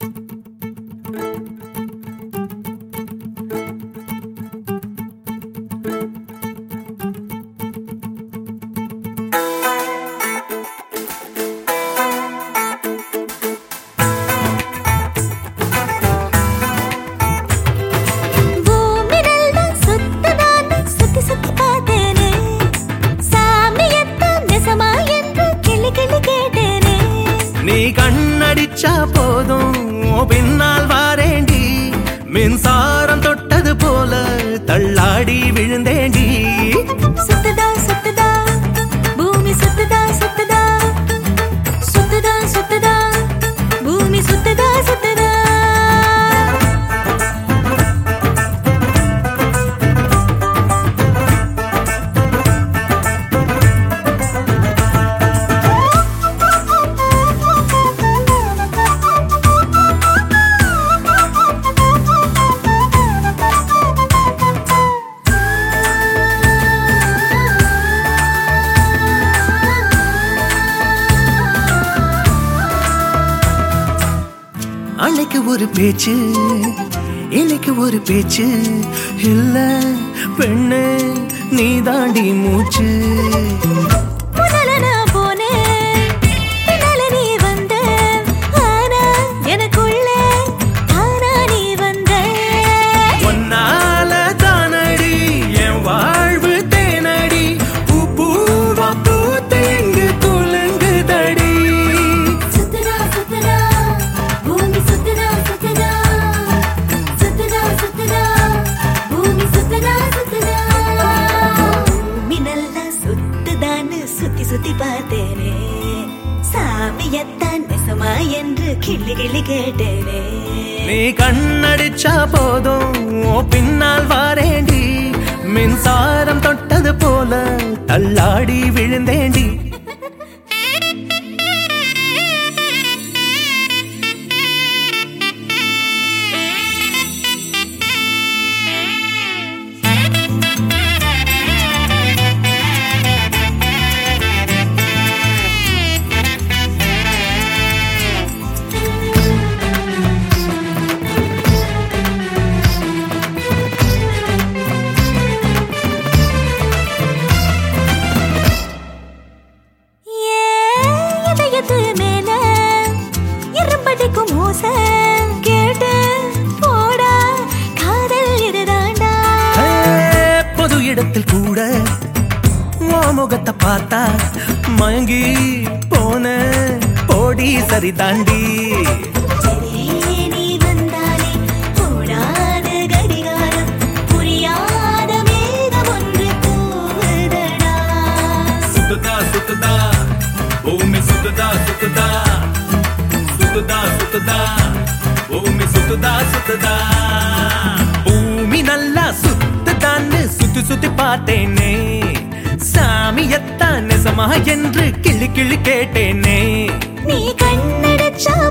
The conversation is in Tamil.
பூமினெல்லாம் சுத்ததான்னு சுத்தி சுத்தி பார்த்தேனே. சாமியத்தான் நெசமா என்று கிளி கிளி கேட்டேனே. நீ கண்ணடிச்சா போதும் உன் பின்னால் வாரேண்டி மின்சாரம் தொட்டது போல தள்ளாடி விழுந்தேண்டி சுத்துதா, சுத்துதா, பூமி சுத்துதா, சுத்துதா. சுத்துதா, சுத்துதா, பூமி சுத்துதா, சுத்துதா. அன்னைக்கு ஒரு பேச்சு இன்னைக்கு ஒரு பேச்சு இல்ல பெண்ணு நீ தாண்டி மூச்சு முதல்ல நான் போனேன், பின்னால நீ வந்த. ஆனா எனக்குள்ளே தானா நீ வந்த. ஒன்னால தானடி என் வாழ்வு தேனடி பூ பூவா பூத்தெங்கு குலுங்குதடி சுத்துதா, சுத்துதா, பூமி சுத்துதா, சுத்துதா. சுத்துதா, சுத்துதா, பூமி சுத்துதா, சுத்துதா. பூமி நல்லா சுத்துதான்னு சுத்தி சுத்தி பார்த்தேனே சாமியத்தான் நெசமா என்று கிள்ளி கிள்ளி கேட்டேனே நீ கண்ணடிச்சா போதும் உன் பின்னால் வாரேண்டி மின்சாரம் தொட்டது போல தள்ளாடி விழுந்தேண்டி ஏன் இதயத்து மேல இரும்படிக்கும் ஓசை கேட்டு போடா காதல் இதுதாண்டா ஏ, பொது இடத்தில் கூட உன் முகத்தை பார்த்தா மயங்கி போன போடி சரி தாண்டி சரியே நீ வந்தாலே போடாத கடிகாரம் புரியாத மேகம் ஒன்று தூவுதடா சுத்துதா சுத்துதா பூமி சுத்துதா சுத்துதா சுத்துதா சுத்துதா பூமி சுத்துதா சுத்துதா பூமி நல்லா சுத்துதான்னு சுத்தி சுத்தி பார்த்தேனே சாமியத்தான் நெசமா என்று கிள்ளி கிள்ளி கேட்டேனே நீ கண்ணடிச்சா